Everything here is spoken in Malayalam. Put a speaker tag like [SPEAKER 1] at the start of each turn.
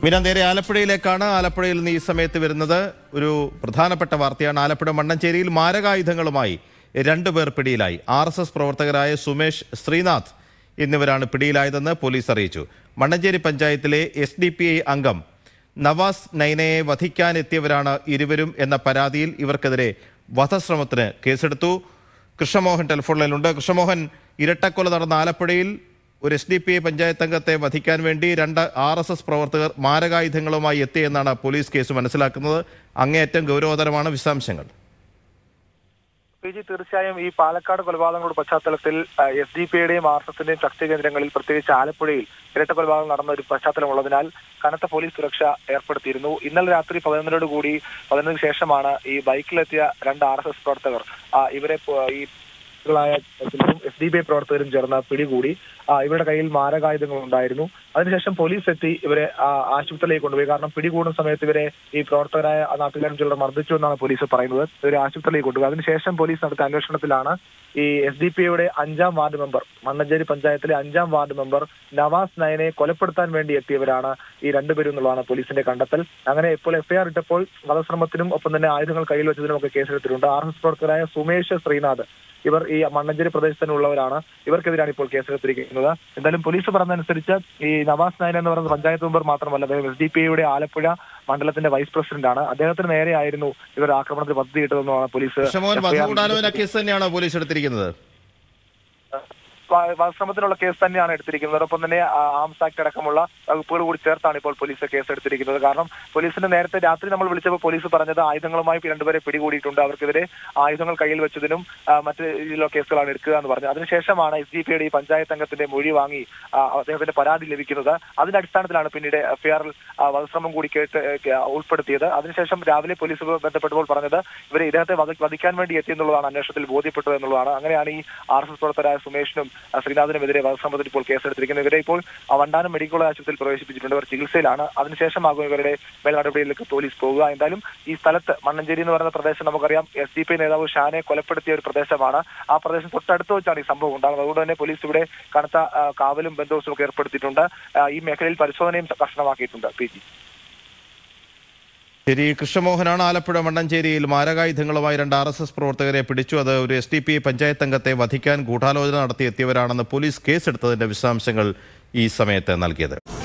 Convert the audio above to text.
[SPEAKER 1] മീന നേരെ ആലപ്പുഴയിലേക്കാണ് ആലപ്പുഴയിൽ നിന്ന് ഈ സമയത്ത് വരുന്നത് ഒരു പ്രധാനപ്പെട്ട വാർത്തയാണ് ആലപ്പുഴ മണ്ണഞ്ചേരിയിൽ മാരകായുധങ്ങളുമായി രണ്ടുപേർ പിടിയിലായി ആർ എസ് എസ് പ്രവർത്തകരായ സുമേഷ് ശ്രീനാഥ് എന്നിവരാണ് പിടിയിലായതെന്ന് പോലീസ് അറിയിച്ചു മണ്ണഞ്ചേരി പഞ്ചായത്തിലെ എസ് ഡി പി ഐ അംഗം നവാസ് നൈനയെ വധിക്കാനെത്തിയവരാണ് ഇരുവരും എന്ന പരാതിയിൽ ഇവർക്കെതിരെ വധശ്രമത്തിന് കേസെടുത്തു കൃഷ്ണമോഹൻ ടെലിഫോണിലുണ്ട് കൃഷ്ണമോഹൻ ഇരട്ടക്കൊല നടന്ന ആലപ്പുഴയിൽ ഒരു S D P I panchayat അംഗത്തെ വധിക്കാൻ വേണ്ടി രണ്ട് ആർ എസ് എസ് പ്രവർത്തകർ മാരകായുധങ്ങളുമായി എത്തിയെന്നാണ് പോലീസ് കേസ് മനസ്സിലാക്കുന്നത് അങ്ങേയറ്റം ഗൗരവതരമാണ് വിശദാംശങ്ങൾ
[SPEAKER 2] പി ജി തീർച്ചയായും ഈ പാലക്കാട് കൊലപാതകങ്ങളുടെ പശ്ചാത്തലത്തിൽ എസ് ഡി പി യുടെയും ആർ എസ് എസിന്റെയും ശക്തി കേന്ദ്രങ്ങളിൽ പ്രത്യേകിച്ച് ആലപ്പുഴയിൽ ഇരട്ട കൊലപാതകം നടന്ന ഒരു പശ്ചാത്തലമുള്ളതിനാൽ കനത്ത പോലീസ് സുരക്ഷ ഏർപ്പെടുത്തിയിരുന്നു ഇന്നലെ രാത്രി പതിനൊന്നരോട് കൂടി പതിനൊന്നിന് ശേഷമാണ് ഈ ബൈക്കിലെത്തിയ രണ്ട് ആർ എസ് എസ് പ്രവർത്തകർ ആ, ഇവരെ പോ- ഈ എസ് ഡി ബി ഐ പ്രവർത്തകരും ചേർന്ന് പിടികൂടി ആ, ഇവരുടെ കയ്യിൽ മാരകായുധങ്ങൾ ഉണ്ടായിരുന്നു അതിനുശേഷം പോലീസ് എത്തി ഇവരെ ആ, ആശുപത്രിയിലേക്ക് കൊണ്ടുപോയി കാരണം പിടികൂടുന്ന സമയത്ത് ഇവരെ ഈ പ്രവർത്തകരായ ആ നാട്ടുകാരും ചിലർ മർദ്ദിച്ചു എന്നാണ് പോലീസ് പറയുന്നത് ഇവരെ ആശുപത്രിയിലേക്ക് കൊണ്ടുപോയി അതിനുശേഷം പോലീസ് നടത്തിയ അന്വേഷണത്തിലാണ് ഈ എസ് ഡി പി യുടെ അഞ്ചാം വാർഡ് മെമ്പർ മണ്ണഞ്ചേരി പഞ്ചായത്തിലെ അഞ്ചാം വാർഡ് മെമ്പർ നവാസ് നയനെ കൊലപ്പെടുത്താൻ വേണ്ടി എത്തിയവരാണ് ഈ രണ്ടുപേരും എന്നുള്ളതാണ് പോലീസിന്റെ കണ്ടെത്തൽ അങ്ങനെ ഇപ്പോൾ എഫ്ഐആർ ഇട്ടപ്പോൾ വധശ്രമത്തിനും ഒപ്പം തന്നെ ആയുധങ്ങൾ കയ്യിൽ വെച്ചതിനും ഒക്കെ കേസെടുത്തിട്ടുണ്ട് ആർ എസ് എസ് പ്രവർത്തകരായ സുമേഷ് ശ്രീനാഥ് ഇവർ ഈ മണ്ണഞ്ചേരി പ്രദേശത്തിനുള്ളവരാണ് ഇവർക്കെതിരാണ് ഇപ്പോൾ കേസെടുത്തിരിക്കുന്നത് എന്തായാലും പോലീസ് പറഞ്ഞതനുസരിച്ച് ഈ നവാസ് നായൻ എന്ന് പറയുന്ന പഞ്ചായത്ത് മെമ്പർ മാത്രമല്ല അദ്ദേഹം എസ് ഡി പി യുടെ ആലപ്പുഴ മണ്ഡലത്തിന്റെ വൈസ് പ്രസിഡന്റ് ആണ് അദ്ദേഹത്തിന് നേരെയായിരുന്നു ഇവർ ആക്രമണത്തിൽ പദ്ധതിയിട്ടതെന്നാണ് പോലീസ്
[SPEAKER 1] കൃഷ്ണമോഹൻ
[SPEAKER 2] FIR
[SPEAKER 1] വധകൂടാലോചന കേസ് തന്നെയാണോ പോലീസ് എടുത്തിരിക്കുന്നത്
[SPEAKER 2] വ- വധശ്രമത്തിനുള്ള കേസ് തന്നെയാണ് എടുത്തിരിക്കുന്നത് അതോടൊപ്പം തന്നെ ആ, ആംസ് ആക്ട് അടക്കമുള്ള വകുപ്പുകൾ കൂടി ചേർത്താണ് ഇപ്പോൾ പോലീസ് കേസ് എടുത്തിരിക്കുന്നത് കാരണം പോലീസിന് നേരത്തെ രാത്രി നമ്മൾ വിളിച്ചപ്പോൾ പോലീസ് പറഞ്ഞത് ആയുധങ്ങളുമായി രണ്ടുപേരെ പിടികൂടിയിട്ടുണ്ട് അവർക്കെതിരെ ആയുധങ്ങൾ കയ്യിൽ വെച്ചതിനും ആ, മറ്റ് രീതിയിലുള്ള കേസുകളാണ് എടുക്കുക എന്ന് പറഞ്ഞു അതിനുശേഷമാണ് എസ് ഡി പിയുടെ ഈ പഞ്ചായത്ത് അംഗത്തിന്റെ മൊഴി വാങ്ങി ആ, അദ്ദേഹത്തിന്റെ പരാതി ലഭിക്കുന്നത് അതിന്റെ അടിസ്ഥാനത്തിലാണ് പിന്നീട് എഫ്ഐആറിൽ വധശ്രമം കൂടി കേട്ട് ഏ, ഉൾപ്പെടുത്തിയത് അതിനുശേഷം രാവിലെ പോലീസ് ബന്ധപ്പെട്ടപ്പോൾ പറഞ്ഞത് ഇവരെ ഇദ്ദേഹത്തെ വധ- വധിക്കാൻ വേണ്ടി എത്തിയെന്നുള്ളതാണ് അന്വേഷണത്തിൽ ബോധ്യപ്പെട്ടത് എന്നുള്ളതാണ് അങ്ങനെയാണ് ഈ ആർ എസ് എസ് പ്രവർത്തകരായ സുമേഷിനും ആ, ശ്രീനാഥിനുമെതിരെ വധശ്രമത്തിൽ ഇപ്പോൾ കേസെടുത്തിരിക്കുന്നത് ഇവരെ ഇപ്പോൾ ആ, വണ്ടാനം മെഡിക്കൽ കോളേജ് ആശുപത്രിയിൽ പ്രവേശിപ്പിച്ചിട്ടുണ്ട് ഇവർ ചികിത്സയിലാണ് അതിനുശേഷമാകും ഇവരുടെ മേൽ നടപടിയിലേക്ക് പോലീസ് പോകുക എന്തായാലും ഈ സ്ഥലത്ത് മണ്ണഞ്ചേരി എന്ന് പറയുന്ന പ്രദേശം നമുക്കറിയാം എസ് ഡി പി നേതാവ് ഷാനെ കൊലപ്പെടുത്തിയ ഒരു പ്രദേശമാണ് ആ പ്രദേശം തൊട്ടടുത്ത് വെച്ചാണ് ഈ സംഭവം ഉണ്ടാകുന്നത് അതുകൊണ്ട് തന്നെ പോലീസ് ഇവിടെ കനത്ത ആ, കാവലും ബന്ദോബസ്തും ഒക്കെ ഏർപ്പെടുത്തിയിട്ടുണ്ട് ആ, ഈ മേഖലയിൽ പരിശോധനയും കർശനമാക്കിയിട്ടുണ്ട് പി ജി
[SPEAKER 1] ശരി കൃഷ്ണമോഹനാണ് ആലപ്പുഴ മണ്ണഞ്ചേരിയിൽ മാരകായുധങ്ങളുമായി രണ്ട് ആർ എസ് എസ് പ്രവർത്തകരെ പിടിച്ചു അത് ഒരു എസ് ഡി പി പഞ്ചായത്ത് അംഗത്തെ വധിക്കാൻ ഗൂഢാലോചന നടത്തി എത്തിയവരാണെന്ന് പോലീസ് കേസെടുത്തതിന്റെ വിശദാംശങ്ങൾ ഈ സമയത്ത് നൽകിയത്